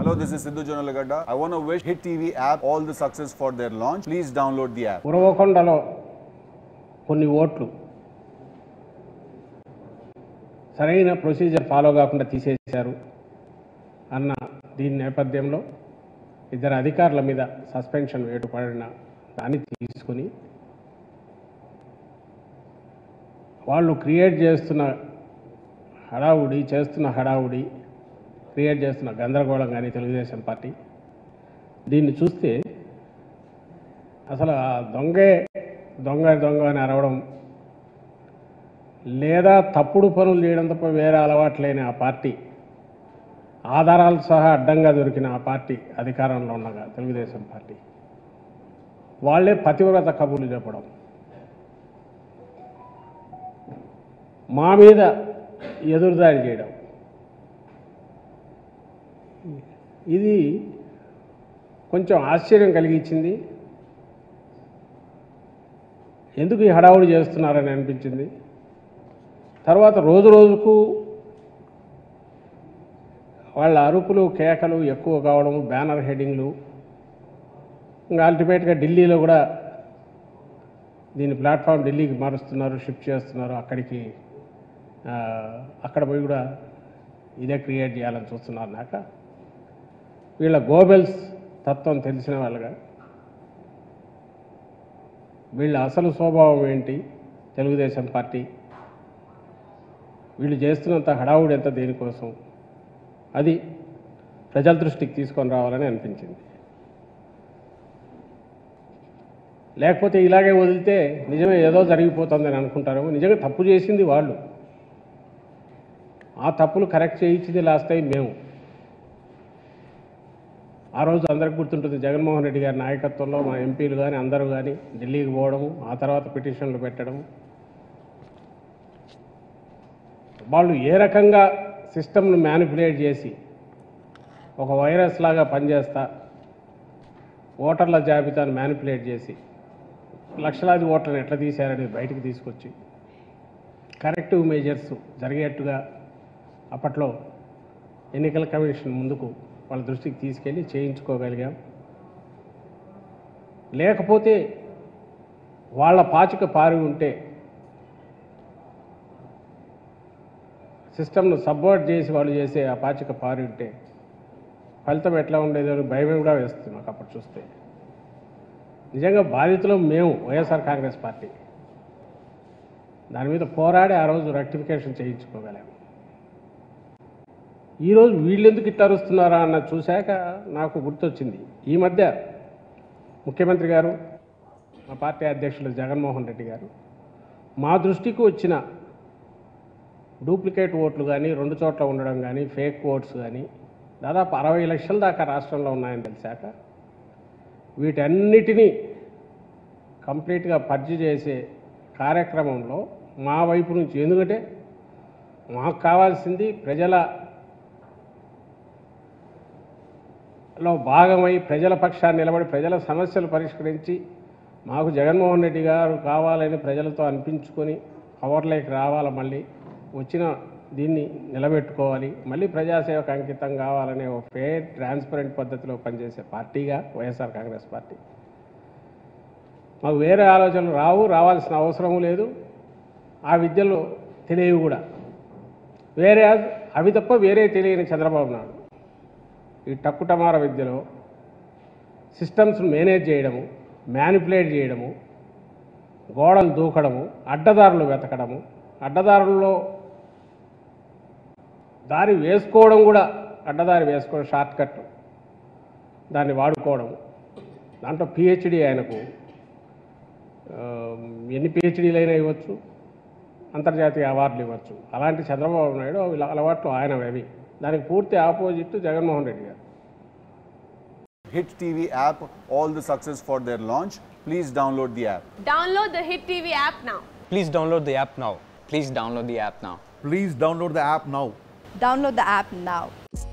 Hello, this is Sidhu Jonalagada. I want to wish Hit TV app all the success for their launch. Please download the app. ఉరవకొండలో కొన్ని ఓట్లు సరైన procedure follow కాకుండా తీసేశారు అన్న దీని నేపథ్యంలో ఇద్దరు అధికారుల మీద సస్పెన్షన్ వేటు పడిన దాన్ని తీసుకుని వాళ్ళు క్రియేట్ చేస్తున్న హడావుడి చేస్తున్న హడావుడి క్రియేట్ చేస్తున్న గందరగోళం కానీ తెలుగుదేశం పార్టీ దీన్ని చూస్తే అసలు ఆ దొంగే దొంగ దొంగ అని అరవడం లేదా తప్పుడు పనులు చేయడం తప్ప వేరే అలవాటు లేని ఆ పార్టీ ఆధారాలు సహా అడ్డంగా దొరికిన ఆ పార్టీ అధికారంలో ఉండగా తెలుగుదేశం పార్టీ వాళ్ళే పతివ్రత కబుర్లు చెప్పడం మా మీద ఎదురుదాడి చేయడం ఇది కొంచెం ఆశ్చర్యం కలిగించింది ఎందుకు ఈ హడావుడి చేస్తున్నారని అనిపించింది తర్వాత రోజు రోజుకు వాళ్ళ అరుపులు కేకలు ఎక్కువ కావడం బ్యానర్ హెడ్డింగ్లు ఇంకా అల్టిమేట్గా ఢిల్లీలో కూడా దీని ప్లాట్ఫామ్ ఢిల్లీకి మారుస్తున్నారు షిఫ్ట్ చేస్తున్నారు అక్కడికి ఆ, అక్కడ పోయి కూడా ఇదే క్రియేట్ చేయాలని చూస్తున్నారు నాక వీళ్ళ గోబెల్స్ తత్వం తెలిసిన వాళ్ళగా వీళ్ళ అసలు స్వభావం ఏంటి తెలుగుదేశం పార్టీ వీళ్ళు చేస్తున్నంత హడావుడి ఎంత దేనికోసం అది ప్రజల దృష్టికి తీసుకొని రావాలని అనిపించింది లేకపోతే ఇలాగే వదిలితే నిజమే ఏదో జరిగిపోతుందని అనుకుంటారేమో నిజంగా తప్పు చేసింది వాళ్ళు ఆ తప్పులు కరెక్ట్ చేయించింది లాస్ట్ టైం మేము ఆ రోజు అందరికి గుర్తుంటుంది జగన్మోహన్ రెడ్డి గారి నాయకత్వంలో మా ఎంపీలు కానీ అందరూ కానీ ఢిల్లీకి పోవడము ఆ తర్వాత పిటిషన్లు పెట్టడం వాళ్ళు ఏ రకంగా సిస్టమ్ను మ్యానిపులేట్ చేసి ఒక వైరస్ లాగా పనిచేస్తా ఓటర్ల జాబితాను మ్యానిపులేట్ చేసి లక్షలాది ఓట్లను ఎట్లా తీశారని బయటికి తీసుకొచ్చి కరెక్టివ్ మెజర్స్ జరిగేట్టుగా అప్పట్లో ఎన్నికల కమిషన్ ముందుకు వాళ్ళ దృష్టికి తీసుకెళ్ళి చేయించుకోగలిగాం లేకపోతే వాళ్ళ పాచిక పారి ఉంటే సిస్టమ్ను సబ్వర్ట్ చేసి వాళ్ళు చేసే ఆ పాచిక పారి ఉంటే ఫలితం ఎట్లా ఉండేదో అని భయమే కూడా వేస్తుంది మాకు అప్పుడు చూస్తే నిజంగా బాధితులు మేము వైఎస్ఆర్ కాంగ్రెస్ పార్టీ దాని మీద పోరాడి ఆ రోజు రెక్టిఫికేషన్ చేయించుకోగలాము ఈరోజు వీళ్ళెందుకు ఇట్లా అరుస్తున్నారా అన్న చూశాక నాకు గుర్తొచ్చింది ఈ మధ్య ముఖ్యమంత్రి గారు మా పార్టీ అధ్యక్షులు జగన్మోహన్ రెడ్డి గారు మా దృష్టికి వచ్చిన డూప్లికేట్ ఓట్లు కానీ రెండు చోట్ల ఉండడం కానీ ఫేక్ ఓట్స్ కానీ దాదాపు అరవై లక్షల దాకా రాష్ట్రంలో ఉన్నాయని తెలిసాక వీటన్నిటినీ కంప్లీట్గా పర్జి చేసే కార్యక్రమంలో మా వైపు నుంచి ఎందుకంటే మాకు కావాల్సింది ప్రజల లో భాగమై ప్రజల పక్షాన్ని నిలబడి ప్రజల సమస్యలు పరిష్కరించి మాకు జగన్మోహన్ రెడ్డి గారు కావాలని ప్రజలతో అనిపించుకొని పవర్లోకి రావాలి మళ్ళీ వచ్చిన దీన్ని నిలబెట్టుకోవాలి మళ్ళీ ప్రజాసేవకు అంకితం కావాలనే ఒక ఫేర్ ట్రాన్స్పరెంట్ పద్ధతిలో పనిచేసే పార్టీగా వైఎస్ఆర్ కాంగ్రెస్ పార్టీ మాకు వేరే ఆలోచనలు రావు రావాల్సిన అవసరం లేదు ఆ విద్యలో తెలియవు కూడా వేరే అవి తప్ప వేరే తెలియని చంద్రబాబు నాయుడు ఈ టక్కుటమార విద్యలో సిస్టమ్స్ను మేనేజ్ చేయడము మ్యానిపులేట్ చేయడము గోడలు దూకడము అడ్డదారులు వెతకడము అడ్డదారుల్లో దారి వేసుకోవడం కూడా అడ్డదారి వేసుకోవడం షార్ట్ కట్ దాన్ని వాడుకోవడం దాంట్లో పిహెచ్డి ఆయనకు ఆ, ఎన్ని పిహెచ్డీలు అయినా ఇవ్వచ్చు అంతర్జాతీయ అవార్డులు ఇవ్వచ్చు అలాంటి చంద్రబాబు నాయుడు ఇలా అలవాట్లు ఆయన అవి దానికి పూర్తి ఆపోజిట్ జగన్మోహన్ రెడ్డి గారు Hit TV app all the success for their launch. Please download the app. Download the Hit TV app now. Please download the app now. Please download the app now. Please download the app now. Download the app now.